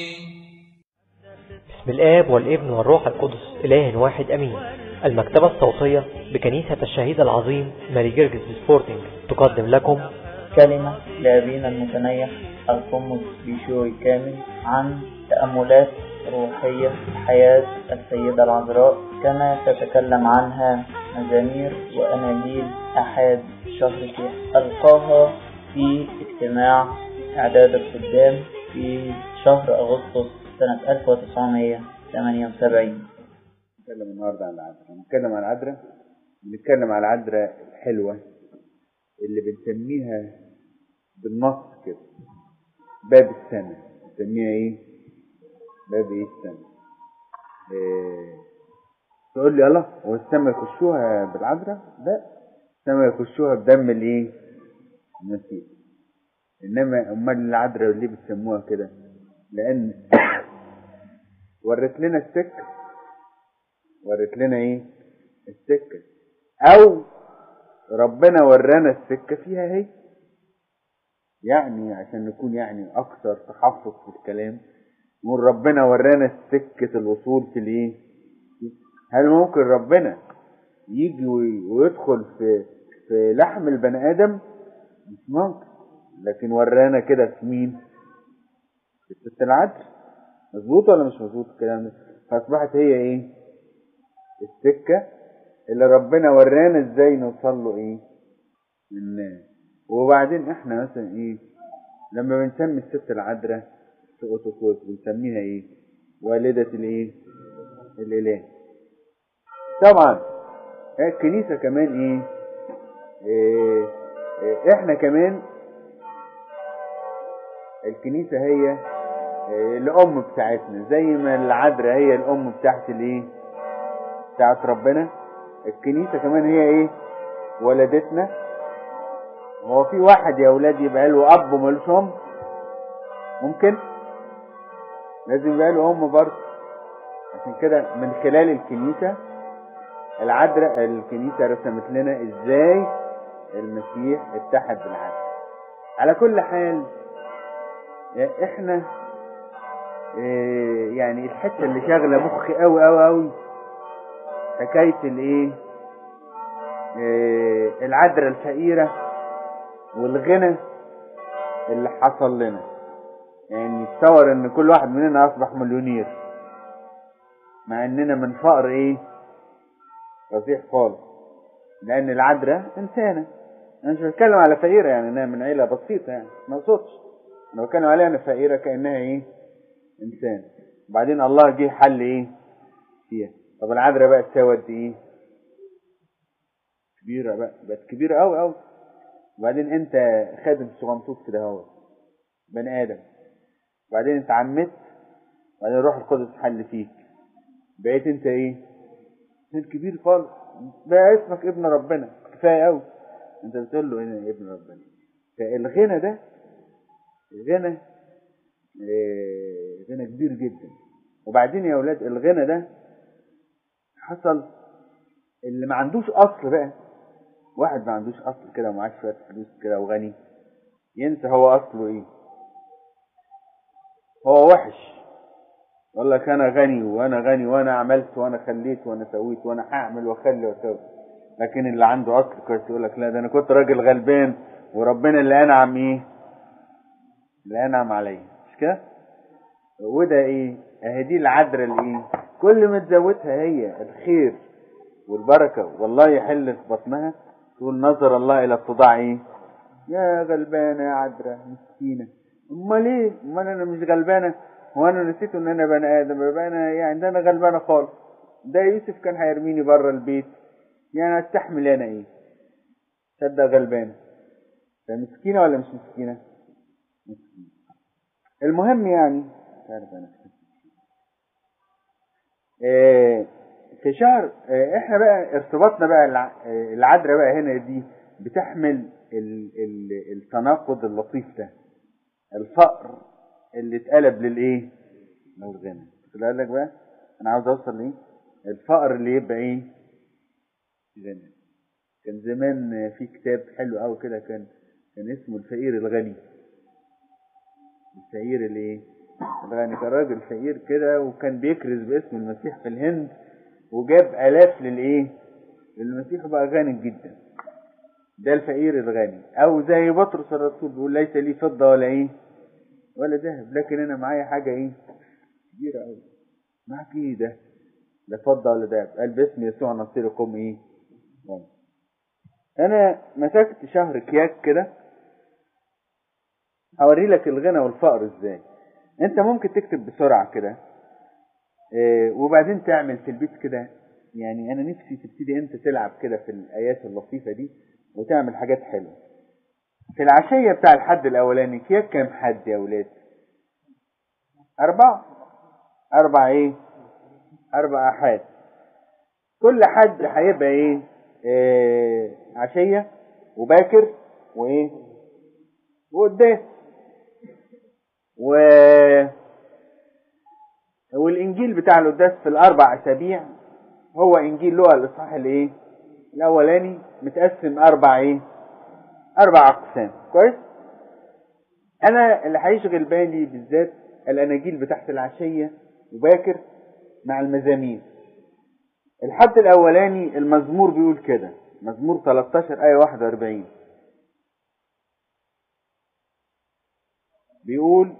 بسم الآب والابن والروح القدس إله واحد أمين المكتبة الصوتية بكنيسة الشهيد العظيم ماري جرجس سبورتنج تقدم لكم كلمة لأبينا المتنيح القمص بيشوي كامل عن تأملات روحية في حياة السيدة العذراء كما تتكلم عنها مزامير وأناجيل أحد شهر كيح ألقاها في اجتماع إعداد الخدام في شهر أغسطس سنة 1978 نتكلم النهارده عن العذراء نتكلم عن العذراء بنتكلم عن العذراء الحلوة اللي بنسميها بالنص كده باب السماء بنسميها ايه باب ايه السماء إيه تقول لي الله هو السماء يخشوها بالعذراء لا السماء يخشوها بدم الايه المسيح انما امال العذراء ليه بتسموها كده لان ورت لنا السكه ورت لنا ايه السكه او ربنا ورانا السكه فيها هي يعني عشان نكون يعني اكثر تحفظ في الكلام نقول ربنا ورانا سكه الوصول في الايه هل ممكن ربنا يجي ويدخل في في لحم البني ادم مش ممكن لكن ورانا كده في مين في الست العدل مظبوط ولا مش مظبوط الكلام ده فاصبحت هي ايه السكه اللي ربنا ورانا ازاي نوصل له ايه للناس وبعدين احنا مثلا ايه لما بنسمي الست العذراء في اوتوكوس بنسميها ايه والدة الايه الاله طبعا الكنيسة كمان ايه, إيه, إيه احنا كمان الكنيسة هي إيه الام بتاعتنا زي ما العذراء هي الام بتاعت الايه بتاعت ربنا الكنيسة كمان هي ايه ولدتنا هو في واحد يا اولاد يبقى له اب ومالوش ام ممكن لازم يبقى له ام برضه عشان كده من خلال الكنيسة العذراء الكنيسة رسمت لنا ازاي المسيح اتحد بالعذراء على كل حال احنا اه يعني الحته اللي شاغله مخي قوي قوي قوي حكايه الايه اه العذراء الفقيره والغنى اللي حصل لنا يعني تصور ان كل واحد مننا اصبح مليونير مع اننا من فقر ايه فظيع خالص لان العذراء انسانه انا مش بتكلم على فقيره يعني انها من عيله بسيطه يعني ما اقصدش انا بتكلم عليها ان فقيره كانها ايه انسان وبعدين الله جه حل ايه فيها طب العذراء بقى تساوي قد ايه كبيره بقى بقت كبيره قوي قوي وبعدين انت خادم صغنطوط كده اهو بني ادم وبعدين انت عمت وبعدين الروح القدس حل فيك بقيت انت ايه انت كبير خالص بقى اسمك ابن ربنا كفايه قوي انت بتقول له انا ابن ربنا فالغنى ده الغنى اه غنى كبير جدا وبعدين يا اولاد الغنى ده حصل اللي ما عندوش اصل بقى واحد ما عندوش اصل كده ومعاه شويه فلوس كده وغني ينسى هو اصله ايه هو وحش يقول لك انا غني وانا غني وانا عملت وانا خليت وانا سويت وانا هعمل واخلي واسوي لكن اللي عنده اصل كويس يقول لك لا ده انا كنت راجل غلبان وربنا اللي انعم ايه اللي انعم عليا مش كده وده ايه اهي دي العذراء اللي ايه كل ما تزودها هي الخير والبركه والله يحل في بطنها تقول نظر الله الى اتضاع ايه يا غلبانه يا عذراء مسكينه امال ايه امال انا مش غلبانه هو انا نسيت ان انا بني ادم يبقى انا يعني ده انا غلبانه خالص ده يوسف كان هيرميني بره البيت يعني استحمل انا ايه تصدق غلبانه ده مسكينه ولا مش مسكينه مسكينه المهم يعني تعرف انا إيه في شهر إيه احنا بقى ارتباطنا بقى العذراء بقى هنا دي بتحمل ال ال التناقض اللطيف ده الفقر اللي اتقلب للايه للغنى خد لك بقى انا عاوز اوصل لايه الفقر اللي يبقى ايه غنى كان زمان في كتاب حلو قوي كده كان كان اسمه الفقير الغني الفقير الايه الغني كان راجل فقير كده وكان بيكرز باسم المسيح في الهند وجاب آلاف للإيه؟ للمسيح وبقى غني جدا ده الفقير الغني أو زي بطرس الرسول بيقول ليس لي فضة ولا إيه؟ ولا ذهب لكن أنا معايا حاجة إيه؟ كبيرة أوي معاك إيه ده؟ لا فضة ولا ذهب قال باسم يسوع نصيركم إيه؟ غني أنا مسكت شهر كياك كده هوري لك الغنى والفقر ازاي انت ممكن تكتب بسرعة كده اه وبعدين تعمل في البيت كده يعني انا نفسي تبتدي انت تلعب كده في الايات اللطيفة دي وتعمل حاجات حلوة في العشية بتاع الحد الاولاني كيف كام حد يا ولاد اربعة اربع ايه اربع احاد كل حد هيبقى ايه اه عشية وباكر وايه وقدام و والانجيل بتاع القداس في الاربع اسابيع هو انجيل لوقا الاصحاح الايه الاولاني متقسم اربع ايه اربع اقسام كويس انا اللي هيشغل بالي بالذات الاناجيل بتاعت العشيه وباكر مع المزامير الحد الاولاني المزمور بيقول كده مزمور 13 ايه 41 بيقول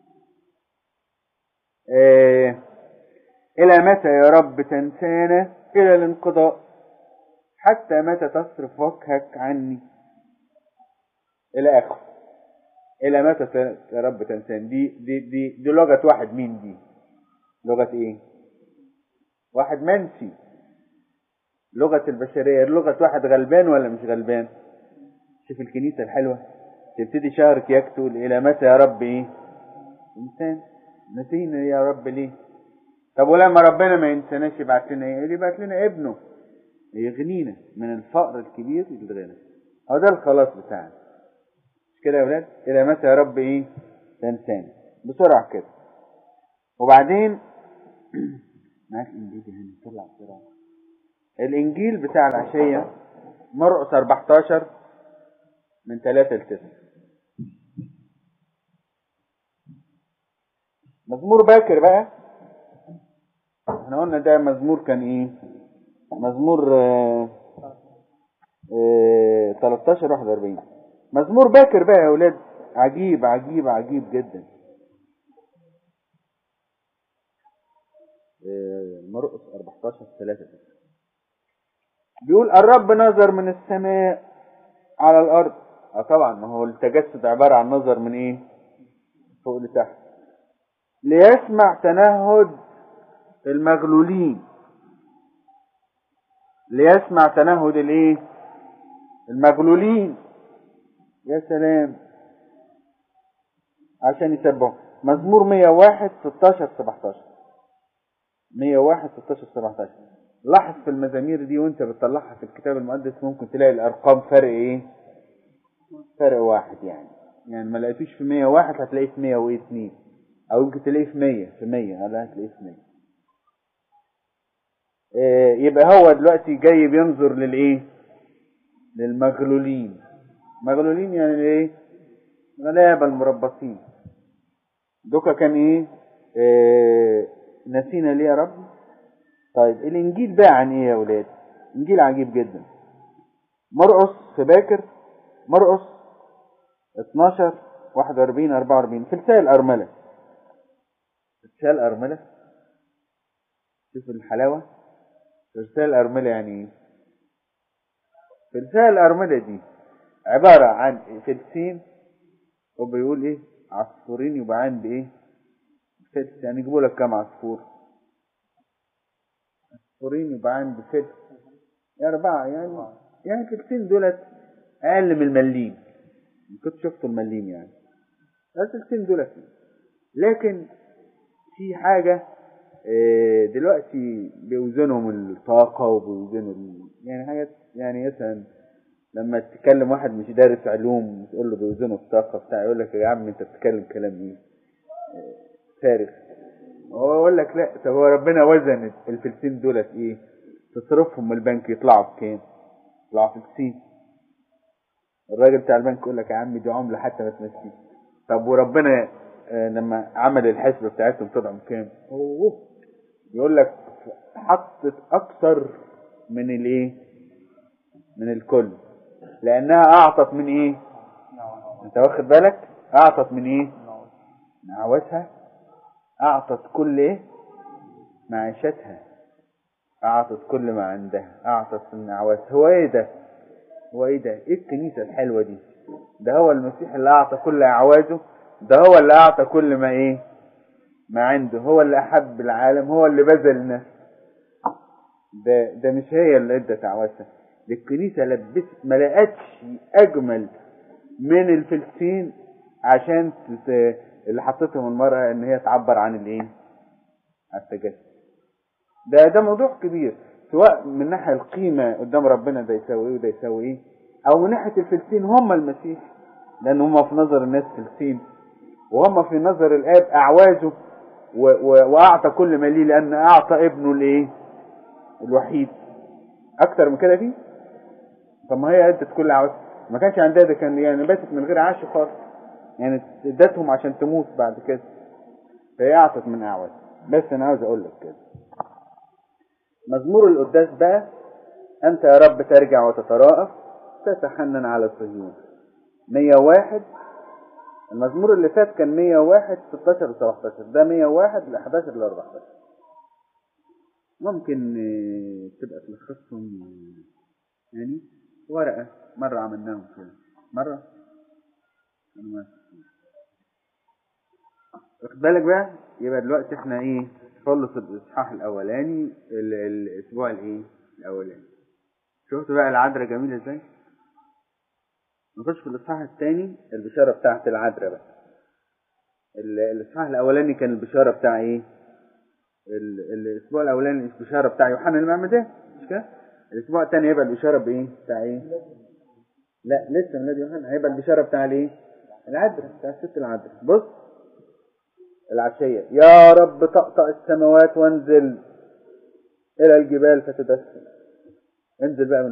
آه إلى متى يا رب تنسانا إلى الانقضاء حتى متى تصرف وجهك عني إلى آخر إلى متى يا رب تنساني دي دي دي دي لغة واحد مين دي؟ لغة إيه؟ واحد منسي لغة البشرية لغة واحد غلبان ولا مش غلبان؟ شوف الكنيسة الحلوة تبتدي شهر كياك تقول الى متى يا رب ايه انسان نسينا يا رب ليه طب ولما ربنا ما ينساناش يبعت لنا ايه يبعت لنا ابنه يغنينا من الفقر الكبير للغنى هو ده الخلاص بتاعنا مش كده يا ولاد الى متى يا رب ايه تنسانا بسرعه كده وبعدين معاك انجيل هنا طلع بسرعه الانجيل بتاع العشيه مرقس 14 من 3 ل 9 مزمور باكر بقى احنا قلنا ده مزمور كان ايه مزمور آه آه 13 41 مزمور باكر بقى يا ولاد عجيب عجيب عجيب جدا آه مرقس 14 3 بيقول الرب نظر من السماء على الارض اه طبعا ما هو التجسد عبارة عن نظر من ايه فوق لتحت ليسمع تنهد المغلولين ليسمع تنهد الايه المغلولين يا سلام عشان يسبحوا مزمور 101 16 17 101 16 17 لاحظ في المزامير دي وانت بتطلعها في الكتاب المقدس ممكن تلاقي الارقام فرق ايه فرق واحد يعني يعني ما لقيتوش في 101 هتلاقيه في 102 او يمكن تلاقيه في 100 في 100 لا هتلاقيه في 100 إيه يبقى هو دلوقتي جاي بينظر للايه للمغلولين مغلولين يعني ايه غلابه المربصين دوكا كان ايه, إيه نسينا ليه يا رب طيب الانجيل بقى عن ايه يا ولاد انجيل عجيب جدا مرقص في باكر مرقص 12 41 44 في رسائل الأرملة رسائل الأرملة شوف الحلاوة في رسائل الأرملة يعني ايه في رسائل الأرملة دي عبارة عن فلسين وبيقول ايه عصفورين يبقى عندي ايه فلس يعني يجيبوا لك كام عصفور عصفورين يبقى عندي فلس أربعة يعني يعني فلسين دولت أقل من المليم كنت شفتوا المليم يعني الفلسين دولت لكن في حاجة دلوقتي بيوزنهم الطاقة وبيوزنوا يعني حاجات يعني مثلا لما تتكلم واحد مش دارس علوم تقول له بيوزنوا الطاقة بتاع يقول لك يا عم انت بتتكلم كلام ايه فارغ هو يقول لك لا طب هو ربنا وزن الفلسين دولت ايه تصرفهم من البنك يطلعوا بكام يطلعوا فلسين الراجل بتاع البنك يقول لك يا عم دي عملة حتى ما تمشيش طب وربنا آه، لما عمل الحسب بتاعتهم طلعوا كام اوه يقول لك حطت اكثر من الايه من الكل لانها اعطت من ايه انت واخد بالك اعطت من ايه من عوزها اعطت كل ايه معيشتها اعطت كل ما عندها اعطت من عوزها هو ايه ده هو ايه ده ايه الكنيسة الحلوة دي ده هو المسيح اللي اعطى كل اعوازه ده هو اللي اعطى كل ما ايه ما عنده هو اللي احب العالم هو اللي بذل نفسه ده ده مش هي اللي ادت عوازها دي الكنيسة لبست ما لقتش اجمل من الفلسطين عشان تت- اللي حطتهم المرأة ان هي تعبر عن الايه عن التجسد ده ده موضوع كبير سواء من ناحية القيمة قدام ربنا ده يساوي ايه وده يساوي ايه او من ناحية الفلسطين هم المسيح لان هم في نظر الناس فلسطين وهم في نظر الاب اعوازه و و واعطى كل ما ليه لان اعطى ابنه الايه الوحيد اكتر من كده فيه طب ما هي ادت كل عوز ما كانش عندها ده كان يعني باتت من غير عاش خالص يعني ادتهم عشان تموت بعد كده فهي اعطت من اعوز بس انا عاوز اقول لك كده مزمور القداس بقى انت يا رب ترجع وتتراءف تتحنن على صهيون 101 المزمور اللي فات كان 101 16 و 17 ده 101 ل 11 ل 14 ممكن آه، تبقى تلخصهم آه، يعني ورقة مرة عملناهم كده مرة أنا ما واخد بالك بقى يبقى دلوقتي احنا ايه خلص الاصحاح الاولاني ال- الاسبوع الايه الاولاني شفتوا بقى العذراء جميله ازاي نخش في الاصحاح الثاني البشاره بتاعت العذراء بقى ال- الاصحاح الاولاني كان البشاره بتاع ايه ال- الاسبوع الاولاني البشاره بتاع يوحنا المعمدان مش كده الاسبوع الثاني هيبقى البشاره بايه بتاع ايه لا لسه ميلاد يوحنا هيبقى البشاره بتاع الايه العذراء بتاع الست العذراء بص العشية يا رب طقطق السماوات وانزل إلى الجبال فتدسم انزل بقى من